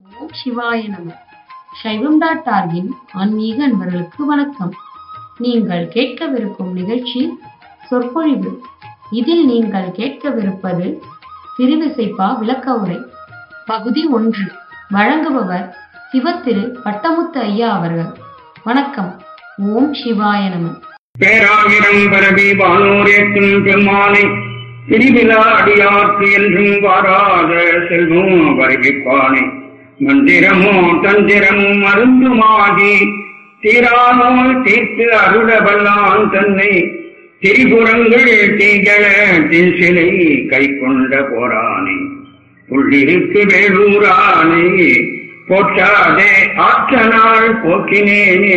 ஓம் சிவாய நம சைவம் டாட் ஆர்கின் ஆன்மீக அன்பர்களுக்கு வணக்கம் நீங்கள் கேட்கவிருக்கும் நிகழ்ச்சி சொற்பொழிவு இதில் நீங்கள் கேட்கவிருப்பது திருவிசைப்பா விளக்க உரை பகுதி ஒன்று வழங்குபவர் சிவத்திரு பட்டமுத்து ஐயா அவர்கள் வணக்கம் ஓம் சிவாய நம பேராயிரம் பரவி வானோரேற்றும் பெருமானை பிரிவிலா அடியார்க்கு என்றும் வாராத செல்வம் வருவிப்பானே மந்திரமோ தந்திரமோ மருந்துமாகி தீரானோய் தீர்த்து அருளவல்லான் தன்னை திரிபுரங்கள் தீகள சிலை கை கொண்ட போரானே உள்ளிருக்கு வேலூரானே போற்றாதே ஆற்றனால் போக்கினேனே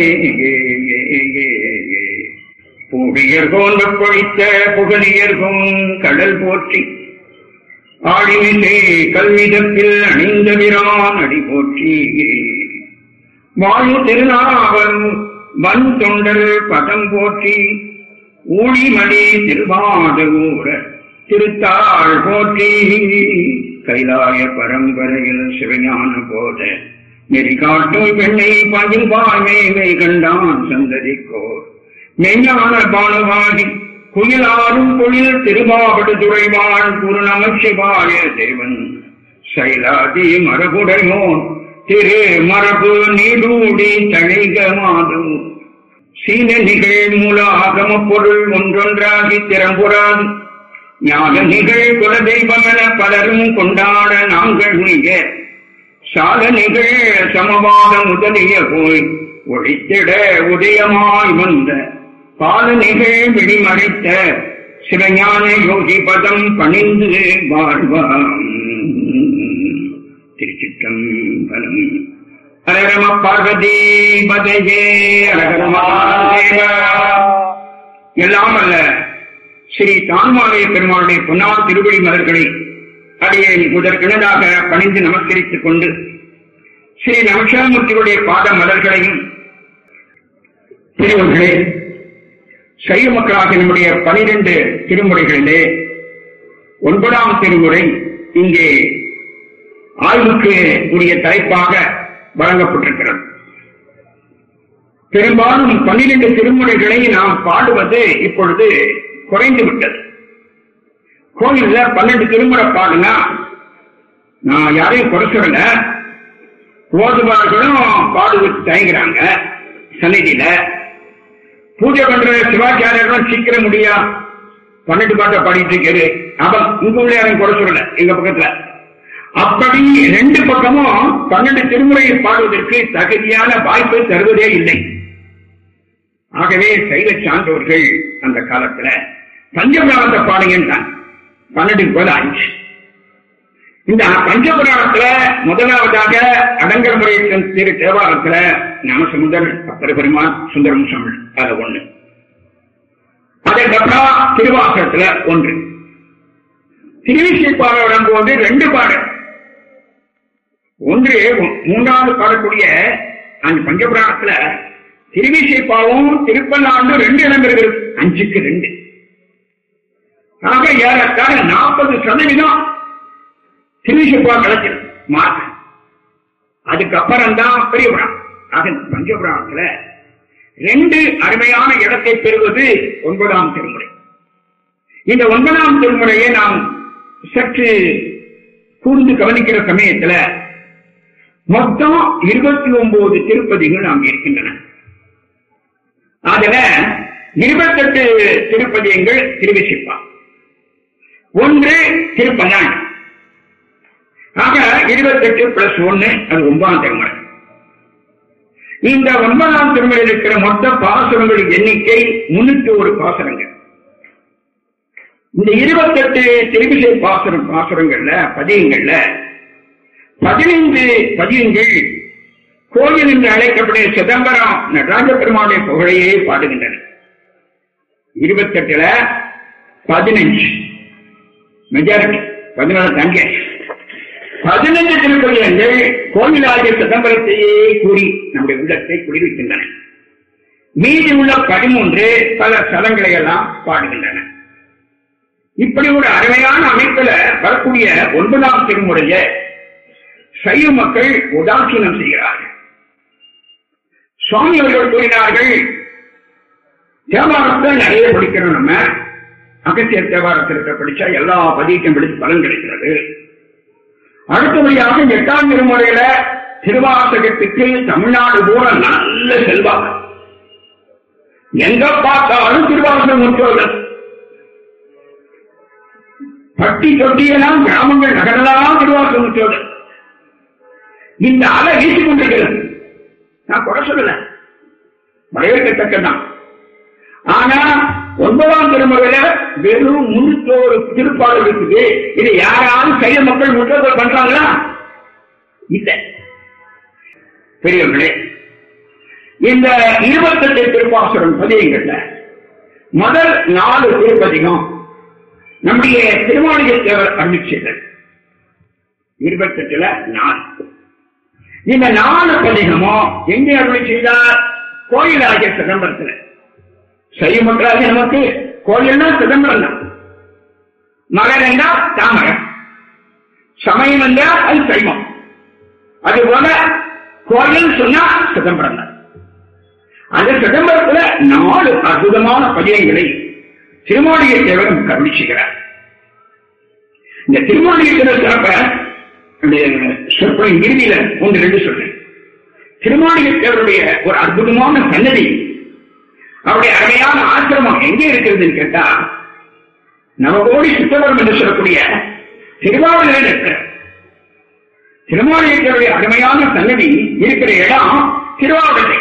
பூடியர்கோன் பொழித்த புகழியர்கோன் கடல் போற்றி ஆடிமிசை கல்விதத்தில் அணிந்த விரான் அடி போற்றி வாயு திருநாவல் வன் தொண்டர் பதம் போற்றி ஊழிமணி திருவாத ஊர திருத்தாள் போற்றி கைலாய பரம்பரையில் சிவஞான போத நெறி காட்டும் பெண்ணை பயில் வாய்மை கண்டான் சந்ததிக்கோர் மெஞ்ஞான பானுவாகி குயிலாரும் பொழில் திருமாவடு துறைவான் குரு நமசிவாய தேவன் சைலாதி மரபுடையோன் திரு மரபு நீடூடி தழைக மாதும் சீன நிகழ் மூல ஆகம பொருள் ஒன்றொன்றாகி திறம்புறாது ஞான நிகழ் குலதெய்வமென பலரும் கொண்டாட நாங்கள் மிக சால நிகழ் சமவாத முதலிய போய் ஒழித்திட உதயமாய் வந்த பால நிகழ் விடிமறைத்த சிவஞான யோகி பதம் பணிந்து வாழ்வாம் திருச்சிற்றம்பலம் அரகரம பார்வதி பதையே அரகரமாதேவா எல்லாம் அல்ல ஸ்ரீ தான்மாலய பெருமாளுடைய பொன்னார் திருவடி மலர்களை அடியே முதற்கிணதாக பணிந்து நமஸ்கரித்துக் கொண்டு ஸ்ரீ நமசாமூர்த்தியுடைய பாத மலர்களையும் திருவர்களே சைவ மக்களாக நம்முடைய பனிரெண்டு திருமுறைகளிலே ஒன்பதாம் திருமுறை இங்கே ஆய்வுக்கு உரிய தலைப்பாக வழங்கப்பட்டிருக்கிறது பெரும்பாலும் பன்னிரண்டு திருமுறைகளை நாம் பாடுவது இப்பொழுது குறைந்து விட்டது கோயில்ல பன்னெண்டு திருமுறை பாடுனா நான் யாரையும் குறை சொல்லல ஓதுவார்களும் பாடுவது தயங்குறாங்க சந்நிதியில பூஜை பண்ற சிவாச்சாரியர்களும் சீக்கிரம் முடியா பன்னெண்டு பாட்டை பாடிட்டு இருக்காரு அவன் உங்க உள்ள யாரையும் குறை சொல்லல எங்க பக்கத்துல அப்படி ரெண்டு பக்கமும் பன்னெண்டு திருமுறையை பாடுவதற்கு தகுதியான வாய்ப்பு தருவதே இல்லை ஆகவே சைவ சான்றோர்கள் அந்த காலத்துல பஞ்சபுராணத்தை பாடுங்கன்றாங்க பன்னெண்டுக்கு போல ஆயிடுச்சு இந்த பஞ்சபுராணத்துல முதலாவதாக அடங்கர முறை திரு தேவாரத்துல ஞானசமுதர் அப்பர் பெருமான் சுந்தரம் தமிழ் அது ஒண்ணு அதற்கப்புறம் திருவாசகத்துல ஒன்று திருவிசைப்பாவை வழங்குவது ரெண்டு பாடல் ஒன்று மூன்றாவது பாடக்கூடிய அந்த பஞ்சபுராணத்துல திருவிசைப்பாவும் திருப்பல்லாண்டு ரெண்டு இடம் இருக்கிறது அஞ்சுக்கு ரெண்டு ஆக ஏறத்தாழ நாற்பது சதவீதம் திருவிசைப்பா கிடைச்சது மார்க் அதுக்கப்புறம் தான் பெரிய புராணம் ஆக பஞ்சபுராணத்துல ரெண்டு அருமையான இடத்தை பெறுவது ஒன்பதாம் திருமுறை இந்த ஒன்பதாம் திருமுறையை நாம் சற்று கூர்ந்து கவனிக்கிற சமயத்துல மொத்தம் இருபத்தி ஒன்பது திருப்பதிகள் நாம் இருக்கின்றன அதுல இருபத்தெட்டு திருப்பதியங்கள் திருவிசிப்பா ஒன்று திருப்பல்லாண்டு ஆக இருபத்தெட்டு பிளஸ் ஒன்னு அது ஒன்பதாம் திருமுறை இந்த ஒன்பதாம் திருமுறையில் இருக்கிற மொத்த பாசுரங்கள் எண்ணிக்கை முன்னூத்தி ஒரு பாசுரங்கள் இந்த இருபத்தெட்டு திருவிசை பாசுரம் பாசுரங்கள்ல பதியங்கள்ல பதினைந்து பதியங்கள் கோயில் என்று அழைக்கப்பட்ட சிதம்பரம் நடராஜ பெருமானுடைய புகழையே பாடுகின்றன இருபத்தெட்டுல பதினஞ்சு மெஜாரிட்டி பதினாலு தங்க பதினஞ்சு திருப்பதியங்கள் கோவிலாகிய சிதம்பரத்தையே கூறி நம்முடைய உள்ளத்தை குடிவிக்கின்றன மீதி உள்ள பதிமூன்று பல ஸ்தலங்களை எல்லாம் பாடுகின்றன இப்படி ஒரு அருமையான அமைப்புல வரக்கூடிய ஒன்பதாம் திருமுறைய சைவ மக்கள் உதாசீனம் செய்கிறார்கள் சுவாமி அவர்கள் கூறினார்கள் தேவாரத்தை நிறைய படிக்கிறோம் நம்ம அகத்தியர் தேவாரத்திற்கு படிச்சா எல்லா பதியத்தையும் படித்து பலன் கிடைக்கிறது அடுத்தபடியாக எட்டாம் திருமுறையில திருவாசகத்துக்கு தமிழ்நாடு பூரா நல்ல செல்வாக்கு எங்க பார்த்தாலும் திருவாசகம் முற்றோர்கள் பட்டி தொட்டியெல்லாம் கிராமங்கள் நகரெல்லாம் திருவாசகம் முற்றோர்கள் இந்த அலை வீசிக் கொண்டிருக்கிறது நான் குறை சொல்லல வரவேற்கத்தக்கதான் ஆனா ஒன்பதாம் திருமுறையில வெறும் முன்னூத்தோரு திருப்பாடல் இருக்குது இது யாராவது கைய மக்கள் முற்றோர்கள் பண்றாங்களா இல்ல பெரியவர்களே இந்த இருபத்தெட்டு திருப்பாசுரம் பதியங்கள்ல முதல் நாலு திருப்பதிகம் நம்முடைய திருமாளிகை தேவர் அருளிச்செய்தல் இருபத்தெட்டுல நாலு இந்த நாலு பதிகமும் எங்கே அருளி செய்தார் கோயிலாகிய சிதம்பரத்துல செய்யமன்றாக நமக்கு கோயில்னா சிதம்பரம் தான் மகன் என்றால் தாமரம் சமயம் என்றால் அது சைவம் அதுபோல கோயில் சொன்னா சிதம்பரம் தான் அந்த சிதம்பரத்துல நாலு அற்புதமான பதியங்களை திருமாளிகை தேவன் கருணி செய்கிறார் இந்த திருமாளிகை தேவர் சிறப்ப சொற்களின் இறுதியில ஒன்று ரெண்டு சொல்றேன் திருமாளிகை தேவருடைய ஒரு அற்புதமான சன்னதி அவருடைய அருமையான ஆசிரமம் எங்கே இருக்கிறதுன்னு கேட்டா நவகோடி சுத்தவரம் என்று சொல்லக்கூடிய திருவாவூரில் இருக்கிற திருமாளிகைகளுடைய அருமையான சன்னதி இருக்கிற இடம் திருவாவூரை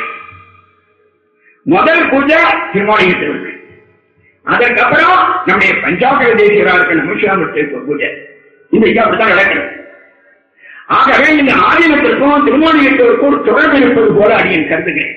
முதல் பூஜை திருமாளிகை திருவிழா அதற்கப்புறம் நம்முடைய பஞ்சாப தேசியராக இருக்கிற நமசிவாமத்திற்கு பூஜை இன்றைக்கு அப்படித்தான் நடக்கிறது ஆகவே இந்த ஆதீனத்திற்கும் திருமாளிகத்திற்கும் ஒரு தொடர்பு இருப்பது போல அடியன் கருதுகிறேன்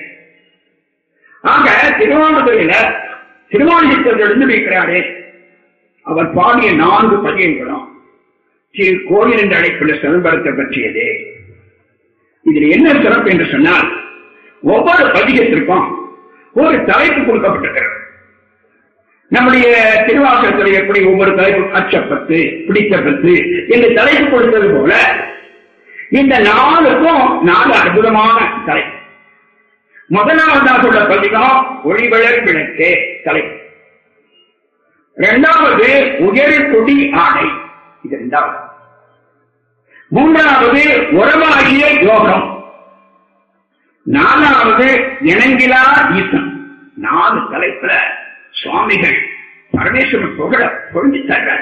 ஆக திருவாவூரில திருமாளிகத்தில் எழுந்து வைக்கிறாரே அவர் பாடிய நான்கு பதியங்களும் திரு கோயில் என்ற அழைப்புள்ள சிதம்பரத்தை பற்றியதே இதில் என்ன சிறப்பு என்று சொன்னால் ஒவ்வொரு பதிகத்திற்கும் ஒரு தலைப்பு கொடுக்கப்பட்டிருக்கிறது நம்முடைய திருவாசகத்தில் எப்படி ஒவ்வொரு தலைப்பு அச்சப்பத்து பிடித்தப்பத்து என்று தலைப்பு கொடுத்தது போல இந்த நாளுக்கும் நாலு அற்புதமான தலைப்பு முதலாவதாக உள்ள பதிகம் ஒளிவளர் விளக்கே தலைப்பு இரண்டாவது உயர் கொடி ஆடை இது இரண்டாவது மூன்றாவது உறவாகிய யோகம் நாலாவது இணங்கிலா ஈசன் நாலு தலைப்புல சுவாமிகள் பரமேஸ்வரன் புகழ பொழிஞ்சு தர்ற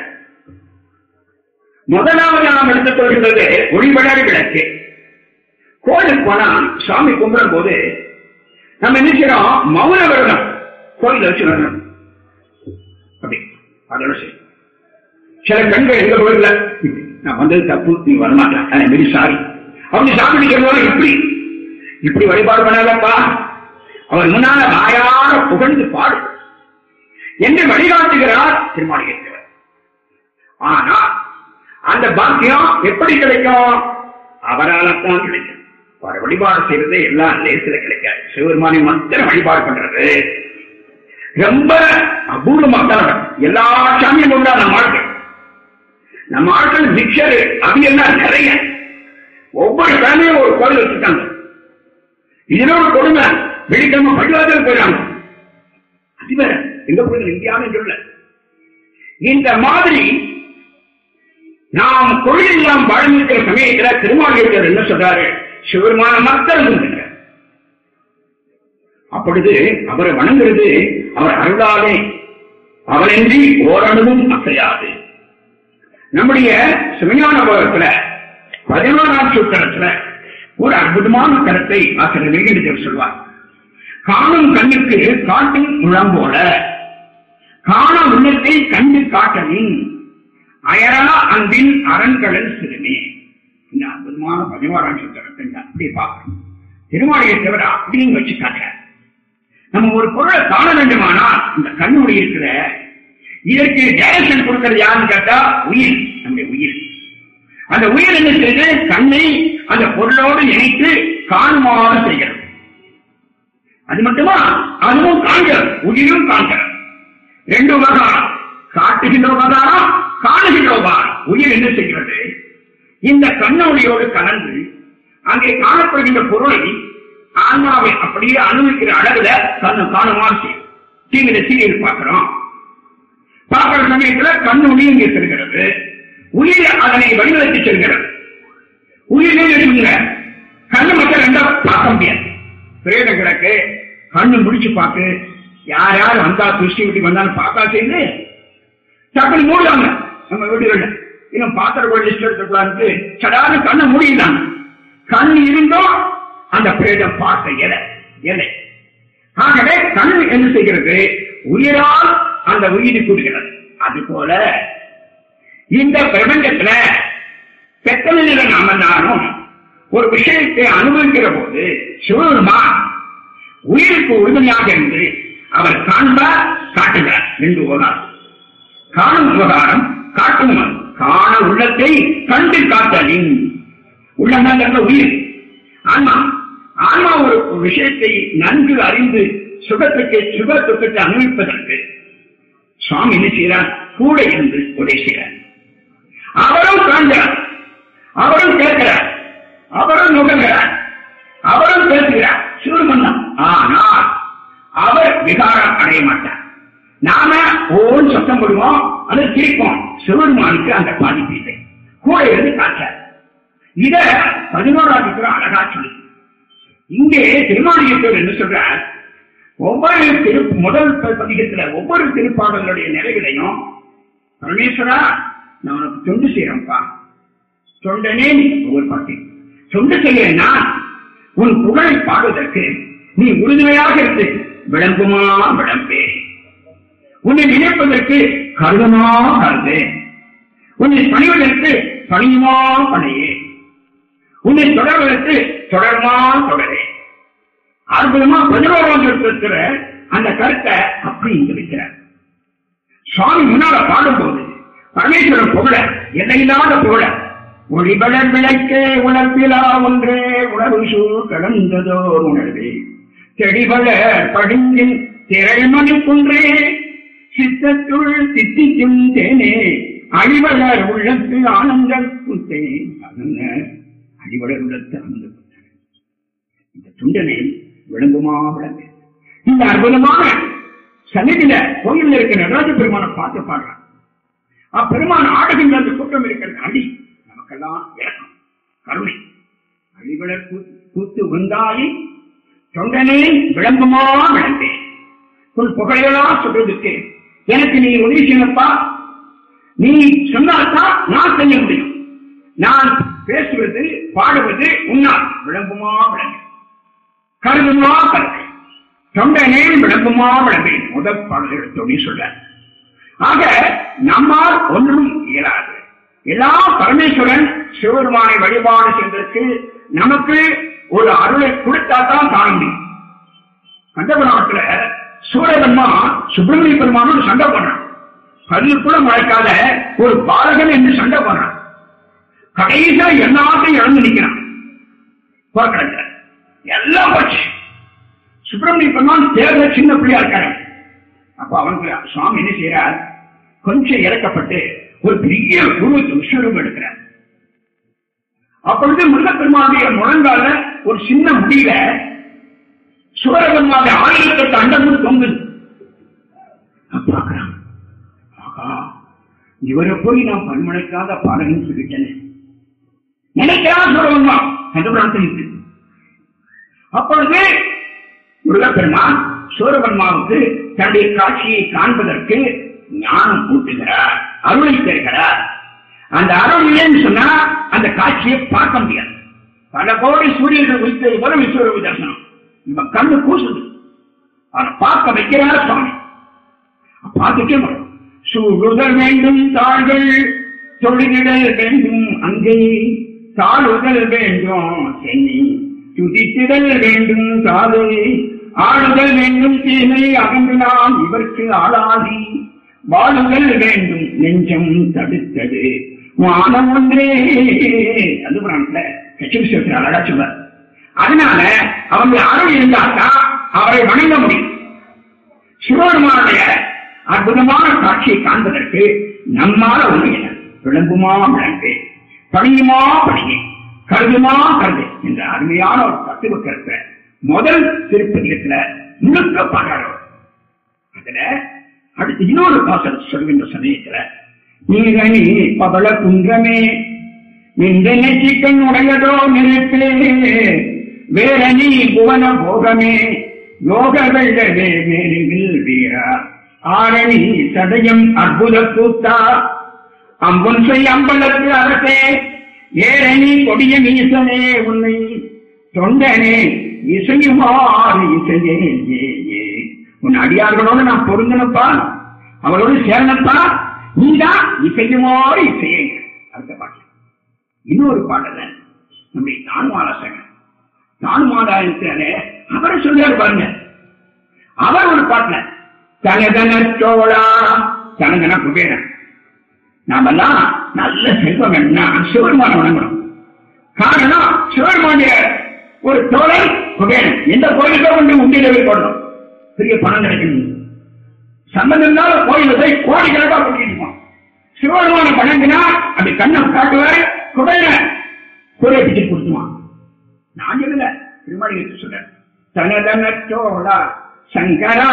முதலாவது நாம் எடுத்துக் கொள்கிறது ஒளிவளர் விளக்கு கோயிலுக்கு போனா சுவாமி கும்பிடும் போது நம்ம என்ன செய்யறோம் மௌன விரதம் கோயில் வச்சு வரணும் அப்படி அதோட சரி சில பெண்கள் எங்க கோயில்ல நான் வந்தது தப்பு நீ வரமாட்டேன் வெரி சாரி அப்படி சாப்பிட்டு இப்படி இப்படி வழிபாடு பண்ணாதப்பா அவர் முன்னால வாயார புகழ்ந்து பாடு என்று வழிகாட்டுகிறார் திருமாளிகேஸ்வரர் ஆனா அந்த பாக்கியம் எப்படி கிடைக்கும் அவரால் தான் கிடைக்கும் அவர் வழிபாடு செய்யறது எல்லாம் லேசில கிடைக்காது சிவபெருமானை மாத்திரம் வழிபாடு பண்றது ரொம்ப அபூர்வமாக தான் நடக்கும் எல்லா சாமியும் உண்டா நம்ம ஆட்கள் நம்ம ஆட்கள் மிக்சர் அவியெல்லாம் நிறைய ஒவ்வொரு கிழமையும் ஒரு கோயில் வச்சுட்டாங்க இதனோட கொடுமை வெள்ளிக்கிழமை பள்ளிவாசல் போயிடாங்க அது வேற எங்க போய் இந்தியாவும் சொல்ல இந்த மாதிரி நாம் கோயில் நாம் வாழ்ந்திருக்கிற சமயத்துல திருமாவளவர் என்ன சொல்றாரு சிவருமான மக்கள் இருக்கின்றார் அப்பொழுது அவரை வணங்குறது அவர் அருளாலே அவரின்றி ஓரளவும் அசையாது நம்முடைய சிவஞான உலகத்துல பதினோராம் சூத்திரத்துல ஒரு அற்புதமான கருத்தை ஆசிரியர் வெங்கடேசர் சொல்வார் காணும் கண்ணுக்கு காட்டும் முழம்போல காண உள்ளத்தை கண்டு காட்டலின் அயரா அன்பின் அரண்களல் சிறுமி இந்த அற்புதமான பதினோராம் சூத்திரத்தை அப்படியே பார்க்கணும் திருமாளிகை தவிர அப்படின்னு வச்சு காட்டுற நம்ம ஒரு பொருளை காண வேண்டுமானால் இந்த கண்ணுடைய இருக்கிற இதற்கு டைரக்ஷன் கொடுக்கிறது யாருன்னு கேட்டா உயிர் நம்முடைய உயிர் அந்த உயிர் என்ன செய்து கண்ணை அந்த பொருளோடு இணைத்து காணுமாறு செய்கிறது அது மட்டுமா அதுவும் காண்கிறது உயிரும் காண்கிறது ரெண்டு உபகாரம் காட்டுகின்ற உபகாரம் காணுகின்ற உபகாரம் உயிர் என்ன செய்கிறது இந்த கண்ணொளியோடு கலந்து அங்கே காணப்படுகின்ற பொருளை ஆன்மாவை அப்படியே அனுபவிக்கிற அளவுல கண்ணு காணுமாறு செய்யும் டிவியில சீரியல் பார்க்கிறோம் பார்க்கிற சமயத்துல கண்ணொளி இங்கே செல்கிறது உயிர் அதனை வடிவமைத்து செல்கிறது உயிரே இருக்குங்க கண்ணு மட்டும் ரெண்டா பார்க்க முடியாது பிரேத கிடக்கு கண்ணு முடிச்சு பார்த்து யார் யார் வந்தா திருஷ்டி விட்டு வந்தாலும் பார்த்தா செய்து டக்குனு மூடுவாங்க நம்ம வீடுகள்ல இன்னும் பாத்திர லிஸ்ட் எடுத்துக்கலான்ட்டு சடாது கண்ணை மூடிடலாம் கண் இருந்தும் அந்த பிரேதம் பார்த்த எலை எலை ஆகவே கண் என்ன செய்கிறது உயிரால் அந்த உயிரை கூடுகிறது அது போல இந்த பிரபஞ்சத்துல பெத்தனில நாம நானும் ஒரு விஷயத்தை அனுபவிக்கிற போது சிவபெருமா உயிருக்கு உறுதுணையாக இருந்து அவர் காண்பார் காட்டுகிறார் என்று ஓதார் காணும் விவகாரம் காட்டும் காண உள்ளத்தை கண்டு காத்தலின் உள்ளம் உயிர் ஆன்மா ஆன்மா ஒரு விஷயத்தை நன்கு அறிந்து சுகத்துக்கு சுக துக்கத்தை அனுபவிப்பதற்கு சுவாமி என்ன செய்கிறார் கூட இருந்து உதவி செய்கிறார் அவரும் காண்கிறார் அவரும் கேட்கிறார் அவரும் நுகர்கிறார் அவரும் பேசுகிறார் சிவமன்னம் ஆனால் அவர் விகாரம் அடைய மாட்டார் நாம ஓன் சத்தம் போடுவோம் அது சிரிப்போம் சிவருமானுக்கு அந்த பாதிப்பு இல்லை கூட இருந்து காட்டார் இத பதினோராவது அழகா சொல்லி இங்கே திருமாளியத்தோர் என்ன சொல்றார் ஒவ்வொரு திரு முதல் பதிகத்துல ஒவ்வொரு திருப்பாடலுடைய நிறைவிலையும் பரமேஸ்வரா நான் உனக்கு தொண்டு செய்யறேன்ப்பா தொண்டனே நீ ஒவ்வொரு பாட்டி தொண்டு செய்யறேன்னா உன் புகழை பாடுவதற்கு நீ உறுதுணையாக இருந்து விளங்குமா விளம்பே உன்னை நினைப்பதற்கு கருதமா கருது உன்னை பணிவதற்கு பணியுமா பணியே உன்னை தொடர்வதற்கு தொடருமா தொடரே அற்புதமா பதினோராம் இருக்கிற அந்த கருத்தை அப்படி இங்க வைக்கிறார் சுவாமி முன்னால பாடும்போது பரமேஸ்வரன் புகழ எல்லையில்லாத புகழ ஒளிபலர் விளக்கே உணர்விலா ஒன்றே உணர்வு சூழ் கடந்ததோர் உணர்வே செடிபல படிங்கின் திரைமணி குன்றே சித்தத்துள் சித்திக்கும் தேனே அழிவலர் உள்ளத்து ஆனந்த குத்தே அதங்க அழிவலர் உள்ளத்து ஆனந்த குத்தே இந்த துண்டனை விளங்குமா விளங்கு இந்த அற்புதமான சன்னிதியில கோயில்ல இருக்கிற நடராஜ பெருமானை பார்த்து பாடுறான் அப்பெருமான் ஆடுகின்ற அந்த கூட்டம் இருக்கிற அடி நமக்கெல்லாம் இறக்கம் கருணை அழிவலர் கூத்து வந்தாயி தொண்டனே விளங்குமா விளம்பேன் உன் புகழையெல்லாம் சொல்றதுக்கு எனக்கு நீ உதவி செய்யப்பா நீ சொன்னால்தான் நான் செய்ய முடியும் நான் பேசுவது பாடுவது உன்னால் விளங்குமா விளங்கு கருதுமா கருது தொண்டனே விளங்குமா விளம்பேன் முதல் பாடல் எடுத்தோன்னு சொல்ற ஆக நம்மால் ஒன்றும் இயலாது எல்லா பரமேஸ்வரன் சிவபெருமானை வழிபாடு செய்வதற்கு நமக்கு ஒரு அருளை கொடுத்தாதான் காண முடியும் கண்டபுராணத்துல சூரபெருமா சுப்பிரமணிய பெருமானோடு சண்டை பண்ணான் பல்லு கூட மழைக்காத ஒரு பாலகன் என்று சண்டை பண்ணான் கடைசியா எல்லாத்தையும் இழந்து நிக்கிறான் போர்க்களத்துல எல்லாம் போச்சு சுப்பிரமணிய பெருமான் தேர்தல் சின்ன பிள்ளையா இருக்காரு அப்ப அவனுக்கு சுவாமி என்ன செய்யறார் கொஞ்சம் இறக்கப்பட்டு ஒரு பெரிய உருவத்தை விஸ்வரூபம் எடுக்கிறார் அப்பொழுது முருகப்பெருமானுடைய முழங்கால ஒரு சின்ன முடியில சுவரபெருமானுடைய ஆயிரத்தெட்டு அண்டமும் தொங்குது பார்க்கிறான் ஆகா இவரை போய் நான் பன்மழைக்காத பாடகன் சொல்லிட்டேன் நினைக்கிறான் சுவரபெருமா கண்டுபிராந்தம் அப்பொழுது முருகப்பெருமான் சூரபன்மாவுக்கு தன்னுடைய காட்சியை காண்பதற்கு ஞானம் கூட்டுகிறார் அருளை தருகிறார் அந்த அருள் இல்லைன்னு சொன்னா அந்த காட்சியை பார்க்க முடியாது பல கோடி சூரியர்கள் வைத்தது போல விஸ்வரூப தரிசனம் இவன் கண்ணு கூசுது அவனை பார்க்க வைக்கிறார் சுவாமி பார்த்துட்டே வரும் சூழுதல் வேண்டும் தாள்கள் தொழிலிடல் வேண்டும் அங்கே தாழுதல் வேண்டும் சென்னி துதித்திடல் வேண்டும் காதை ஆளுதல் வேண்டும் தீமை அகன்றாம் இவருக்கு ஆளாகி வாழுதல் வேண்டும் நெஞ்சம் தடுத்தது வானம் ஒன்றே அது பிராண்ட்ல கட்சி அழகா சொல்வார் அதனால அவங்க அருள் இருந்தால்தான் அவரை வணங்க முடியும் சிவபெருமானுடைய அற்புதமான காட்சியை காண்பதற்கு நம்மால ஒன்றுகிற விளங்குமா விளங்கு பணியுமா பணியே கருதுமா கருது என்ற அருமையான ஒரு தத்துவ கருத்தை முதல் திருப்பதிகத்துல முழுக்க பாடுறார் அதுல அடுத்து இன்னொரு பாசல் சொல்கின்ற சமயத்துல நீரணி பவள குன்றமே நின்றனை சிக்கன் உடையதோ நெருப்பே வேரணி புவன போகமே யோக வெள்ளவே மேலில் வீரா ஆரணி சதயம் அற்புத கூத்தா அம்புன் செய் அம்பலத்து அரசே ஏரணி கொடிய மீசனே உன்னை தொண்டனே இசையுமாறு இசையே ஏ ஏ உன் அடியார்களோடு நான் பொருந்தனப்பா அவளோடு சேரனப்பா நீதான் இசையுமாறு இசையே அடுத்த பாட்டு இன்னொரு பாடல நம்முடைய தானுமாலசகன் தானுமாலாயத்திலே அவரை சொல்றாரு பாருங்க அவர் ஒரு பாட்டுல தனதன சோழா தனதன குபேரன் நாமெல்லாம் நல்ல செல்வம் என்ன சிவருமான வணங்கணும் காரணம் சிவருமானுடைய ஒரு தோழர் குபேரன் எந்த கோயிலுக்கோ கொண்டு உண்டியில போய் போடணும் பெரிய பணம் கிடைக்கணும் சம்பந்தம் இல்லாத கோயில போய் கோடிக்கணக்கா கொண்டிருக்கோம் சிவபெருமான வணங்கினா அப்படி கண்ணை காட்டுவாரு குபேரன் குறைய பிடிச்சு கொடுத்துவான் நான் சொல்லல திருமணி சொல்ற தனதன சோழா சங்கரா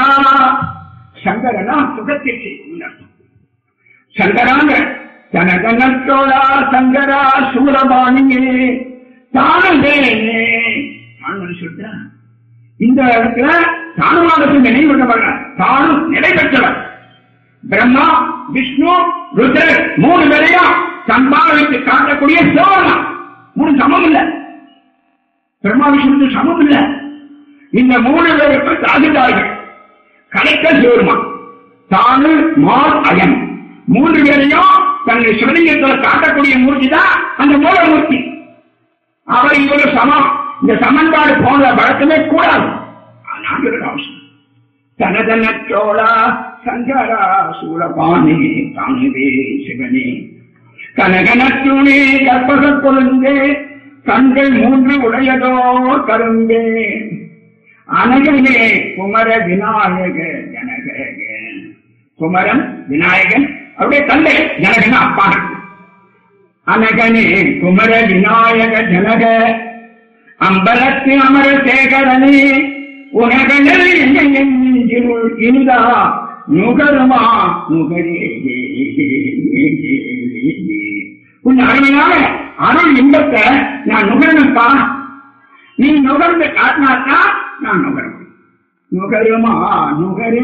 சங்கரனா சுகத்தை செய்யும் அர்த்தம் சங்கராங்க தனகனத்தோடா சங்கரா சூரபாணியே தானே நான் சொல்றேன் இந்த இடத்துல தானுமானத்தை நினைவு கொண்டவங்க தானும் நிலை பெற்றவர் பிரம்மா விஷ்ணு ருத்ரர் மூணு பேரையும் சம்பாதித்து காட்டக்கூடிய சோழனா மூணு சமம் இல்ல பிரம்மா விஷ்ணு சமம் இல்ல இந்த மூணு பேருக்கு தாசில்தார்கள் கலைக்க சிவருமா தானு மால் அயன் மூன்று பேரையும் தன்னுடைய சிவலிங்கத்தில் காட்டக்கூடிய மூர்த்தி தான் அந்த மூலமூர்த்தி அவர் இவரு சமம் இந்த சமன்பாடு போன்ற வழக்கமே கூடாது நான் ஒரு அவசியம் தனதன சோழா சங்கரா சூரபாணி தானுவே சிவனே கனகனத்துணே கற்பக கொழுந்தே கண்கள் மூன்று உடையதோ கருந்தே அனகனே குமர விநாயக ஜனக குமரன் விநாயகன் அவருடைய தந்தை ஜனகன் அப்பா அனகனே குமர விநாயக ஜனக அம்பலத்து அமர சேகரனே உனகளில் நெஞ்சினுள் இனிதா நுகருமா நுகரே உன் அருமையான அருள் இன்பத்தை நான் நுகரணுப்பா நீ நுகர்ந்து காட்டினாக்கா நான் நுகர முடியும் நுகருமா நுகரே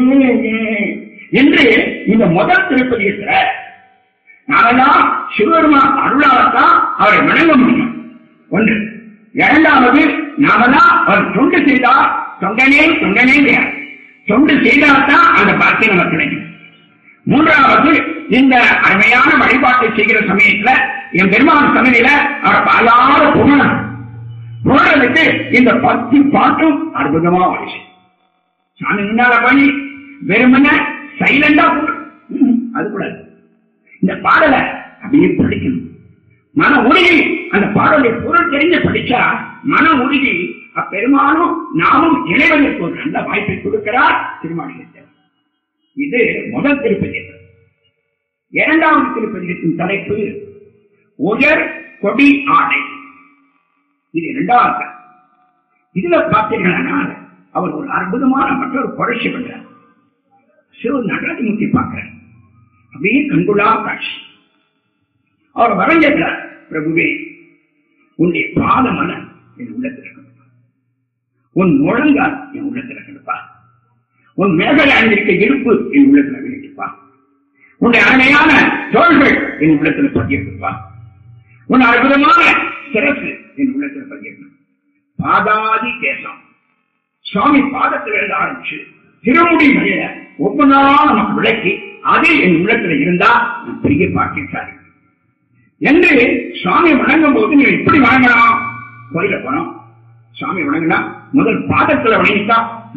என்று இந்த முதல் திருப்பதி இருக்கிற நாமெல்லாம் சிவபெருமான் அருளால்தான் அவரை வணங்க முடியும் ஒன்று இரண்டாவது நாமெல்லாம் அவர் தொண்டு செய்தா தொண்டனே தொண்டனே தொண்டு செய்தால்தான் அந்த பாக்கியம் நமக்கு கிடைக்கும் மூன்றாவது இந்த அருமையான வழிபாட்டை செய்கிற சமயத்துல என் பெருமான் சமநில அவர் பாலாத புகழம் புகழலுக்கு இந்த பத்து பாட்டும் அற்புதமா வயசு சாமி முன்னால போய் வெறுமன சைலண்டா அது கூட இந்த பாடலை அப்படியே படிக்கணும் மன உருகி அந்த பாடலை பொருள் தெரிஞ்சு படிச்சா மன உருகி அப்பெருமானும் நாமும் இறைவனுக்கு ஒரு நல்ல வாய்ப்பை கொடுக்கிறார் திருமாளிகை இது முதல் திருப்பதி இரண்டாவது திருப்பதிகத்தின் தலைப்பு உயர் கொடி ஆடை இது இரண்டாவது இதுல பார்த்தீங்கன்னா அவர் ஒரு அற்புதமான மற்றொரு புரட்சி பண்றார் சிறு நடராஜமூர்த்தி பார்க்கிறார் அப்படியே கண்குள்ளா காட்சி அவர் வரைஞ்சிருக்கிறார் பிரபுவே உன்னுடைய பாதமன என் உள்ளத்தில் இருக்கணுப்பா உன் முழங்கால் என் உள்ளத்தில் இருக்கணுப்பா உன் மேகலை அணிந்திருக்க இருப்பு என் உள்ளத்தில் விளைவிப்பா உன்னுடைய அருமையான தோள்கள் என் உள்ளத்தில் பதியிருப்பா உன் அற்புதமான சிறப்பு என் உள்ளத்தில் பதியிருக்கணும் பாதாதி கேசம் சுவாமி பாதத்தில் இருந்து ஆரம்பிச்சு திருமுடி வழியில ஒவ்வொன்றா நமக்கு விளக்கி அது என் உள்ளத்தில் இருந்தா நான் பெரிய பாக்கியசாலி என்று சுவாமி வணங்கும் போது நீங்க எப்படி வணங்கலாம் கோயில போனோம் சுவாமி வணங்கினா முதல் பாதத்துல வணங்கிட்டா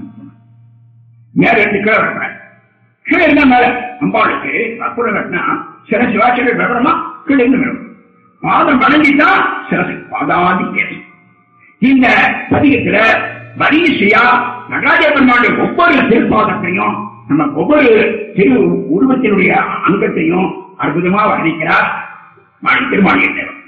மேல ரெண்டு கீழே வரப்பேன் கீழே இருந்தா மேல அம்பாளுக்கு அப்புற கட்டினா சில சிவாச்சரி விவரமா கீழே இருந்து வரும் பாதம் வணங்கிட்டா சிரசு பாதாதி கேசம் இந்த பதிகத்துல வரிசையா நடராஜ பெருமாளுடைய ஒவ்வொரு திருப்பாதத்தையும் நம்ம ஒவ்வொரு திரு உருவத்தினுடைய அங்கத்தையும் அற்புதமா வர்ணிக்கிறார் மாணி திருமாளிகை தேவன்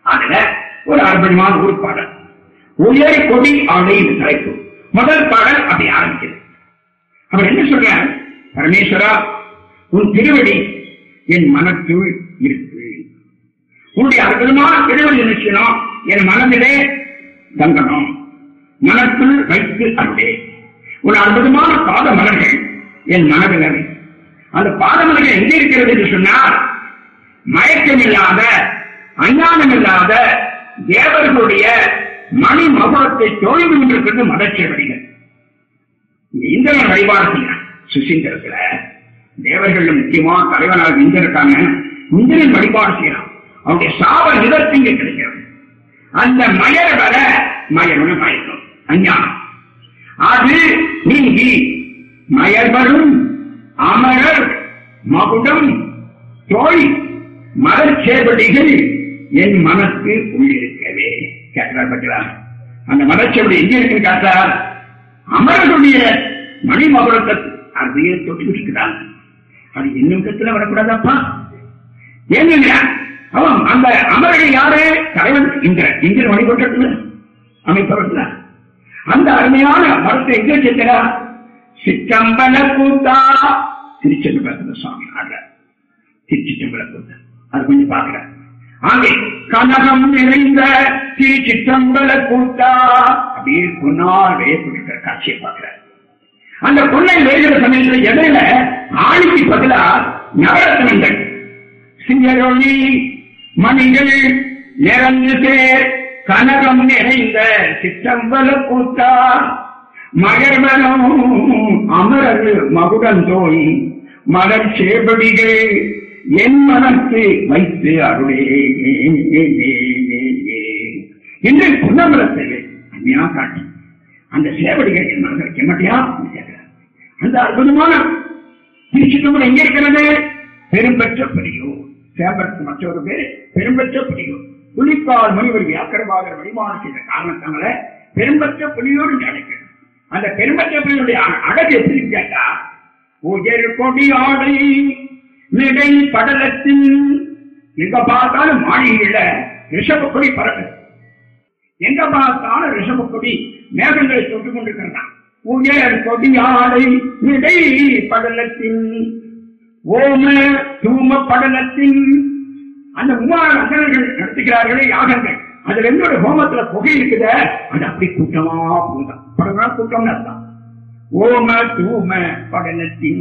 அதுல ஒரு அற்புதமான ஒரு பாடல் உயர் கொடி ஆடை என்று தலைப்பு முதல் பாடல் அப்படி ஆரம்பிக்கிறது அவர் என்ன சொல்றார் பரமேஸ்வரா உன் திருவடி என் மனத்துள் இருக்கு உன்னுடைய அற்புதமான திருவடி நிச்சயம் என் மனதிலே தங்கணும் மனத்துள் வைத்து அருளே ஒரு அற்புதமான பாத மலர்கள் என் மனதில் அவை. அந்த பாத மலர்கள் எங்கே இருக்கிறது என்று சொன்னால் மயக்கமில்லாத அஞ்ஞானம் இல்லாத தேவர்களுடைய மணி மகுடத்தை தோல்வி கொண்டிருக்கிறது மதச்சேவடிகள் இந்திரன் வழிபாடு செய்யறான் சுசீந்திரத்துல தேவர்கள் முக்கியமா தலைவனாக இந்திரன் இருக்காங்க இந்திரன் வழிபாடு செய்யறான் அவருடைய சாப நிவர்த்தி இங்க கிடைக்கிறது அந்த மயர் வர மயர்னு மயக்கம் அஞ்ஞானம் அது நீங்கி மயர் வரும் அமரர் மகுடம் தோழி மலர் சேவடிகள் என் மனக்கு உள்ளிருக்கவே கேட்கிறார் பக்கிறார் அந்த மலர்ச்சேவடி எங்க இருக்கு காட்டார் அமரர்களுடைய மணிமகுடத்தை அப்படியே தொட்டுக்கிட்டு இருக்கிறாங்க அது இன்னும் கத்துல வரக்கூடாதப்பா ஏங்க அவன் அந்த அமரர்கள் யாரு தலைவன் இந்திரன் இந்திரன் வழிபட்டு அமைப்பவர்கள் அந்த அருமையான மரத்தை எங்க சேர்க்கிறார் சிற்றம்பல கூத்தா திருச்செந்தபுரத்துல சுவாமி ஆடுறார் திருச்சிற்றம்பல கூத்தா அது கொஞ்சம் பாக்குறார் அங்கே கனகம் நிறைந்த திருச்சிற்றம்பல கூத்தா அப்படியே பொன்னால் வேயப்பட்டிருக்கிற காட்சியை பார்க்கிறார் அந்த பொன்னை வேகிற சமயத்துல இடையில ஆணிக்கு பதிலா நவரத்னங்கள் சிங்கரொளி மணிகள் நிறந்து சேர் கனகம் நிறைந்த சிற்றம்பல கூத்தா மகர்வனம் அமரது மகுடந்தோய் மலர் சேபடிகள் என் மனத்து வைத்து அருளே என்று புன்னமலத்தை அந்நியா காட்டி அந்த சேவடிகள் என் மனதில் வைக்க மாட்டியா அந்த அற்புதமான திருச்சிற்றம்பலம் எங்க இருக்கிறது பெரும்பெற்ற பெரியோ சேவருக்கு மற்றொரு பேர் பெரும்பெற்ற பெரியோ புலிப்பால் முனிவர் வியாக்கரபாகர் வழிபாடு செய்த காரணத்தினால பெரும்பற்ற புலியோடு அழைக்கிறது அந்த பெரும்பற்ற புலியுடைய அழகு எப்படி கேட்டா உயர் கொடி ஆடை நிலை படலத்தின் எங்க பார்த்தாலும் மாளிகையில ரிஷப கொடி பறக்குது எங்க பார்த்தாலும் ரிஷப கொடி மேகங்களை தொட்டு கொண்டிருக்கிறான் உயர் கொடி ஆடை நிலை படலத்தின் ஓம தூம படலத்தின் அந்த உமான அசனங்கள் நடத்துகிறார்களே யாகங்கள் அதுல இருந்து ஒரு ஹோமத்துல புகை இருக்குத அது அப்படி கூட்டமா போதான் படம்னா கூட்டம்னு அர்த்தம் ஓம தூம படலத்தின்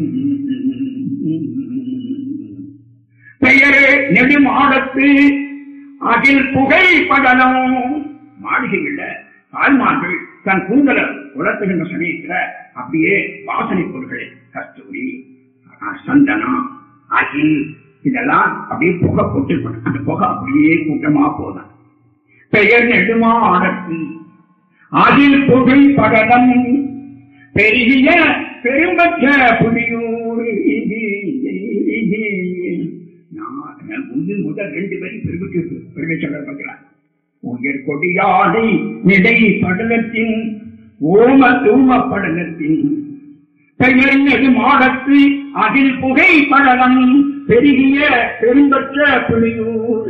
பெயர் நெடுமாடத்து அதில் புகை படலம் மாளிகைகள்ல தாய்மார்கள் தன் கூந்தல உலர்த்துகின்ற சமயத்துல அப்படியே வாசனை பொருட்களை கஸ்தூரி சந்தனம் அகில் இதெல்லாம் அப்படியே புகை போட்டு அந்த புகை அப்படியே கூட்டமா போதான் பெயர் நெடுமா அடக்கு அதில் புகை படலம் பெரிய பெரும்பற்ற புலியூர் முதல் முதல் ரெண்டு பேரும் பெருமிட்டு பெருமை சொல்ல பார்க்கிறார் உயர் கொடியாடை நிலை படலத்தின் ஓம தூம படலத்தின் பெயர் நெடுமாடத்து அதில் புகை படலம் பெருகிய பெரும்பற்ற புலியூர்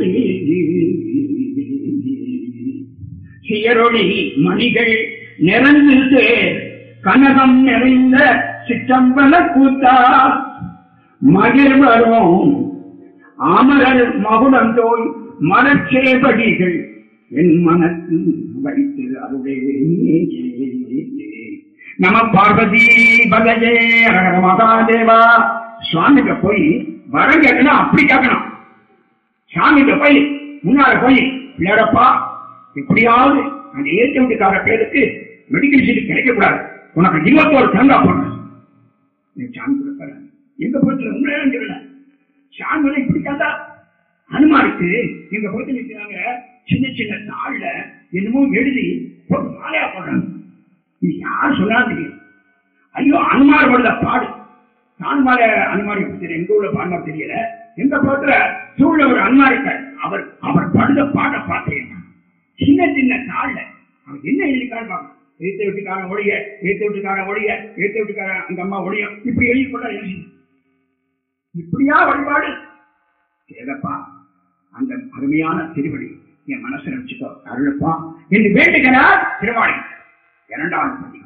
சியரொளி மணிகள் நிறந்து சேர் கனகம் நிறைந்த சிற்றம்பல கூத்தா மகிழ் வரும் அமரர் மகுடந்தோய் மரச்சேபடிகள் என் மனத்து வைத்து அருளே நம பார்வதி பதஜே ஹர மகாதேவா சுவாமிகிட்ட போய் வரம் கேட்கணும் அப்படி கேட்கணும் சாமிகிட்ட போய் முன்னால போய் பிள்ளையடப்பா எப்படியாவது அந்த ஏற்ற வீட்டுக்கார பேருக்கு மெடிக்கல் சீட் கிடைக்க கூடாது உனக்கு இருபத்தோரு தேங்காய் போடுறேன் நீ சாமி கொடுப்பாரு எங்க போச்சு உண்மையில சொல்லல சாமி இப்படி கேட்டா அனுமாருக்கு எங்க பொறுத்து நிற்கிறாங்க சின்ன சின்ன தாள்ல என்னமோ எழுதி போட்டு மாலையா போடுறாங்க இது யார் சொன்னா தெரியும் ஐயோ அனுமார் படுத பாடு தான்மார அனுமாரி தெரியும் எங்க உள்ள பாண்டா தெரியல எங்க பக்கத்துல சூழல ஒரு அனுமாரிக்கார் அவர் அவர் படுத பாட பார்த்தேன் சின்ன சின்ன தாள்ல அவர் என்ன எழுதிக்கான்னு பார்க்கணும் எழுத்த வீட்டுக்காரன் ஒழிய எழுத்த வீட்டுக்காரன் ஒழிய எழுத்த வீட்டுக்காரன் அந்த அம்மா ஒழிய இப்படி எழுதி கொண்டா எழுதி இப்படியா வழிபாடு ஏதப்பா அந்த அருமையான திருவடி என் மனசுல வச்சுக்கோ அருளப்பா என்று வேண்டுகிறார் திருவாணி இரண்டாவது பதி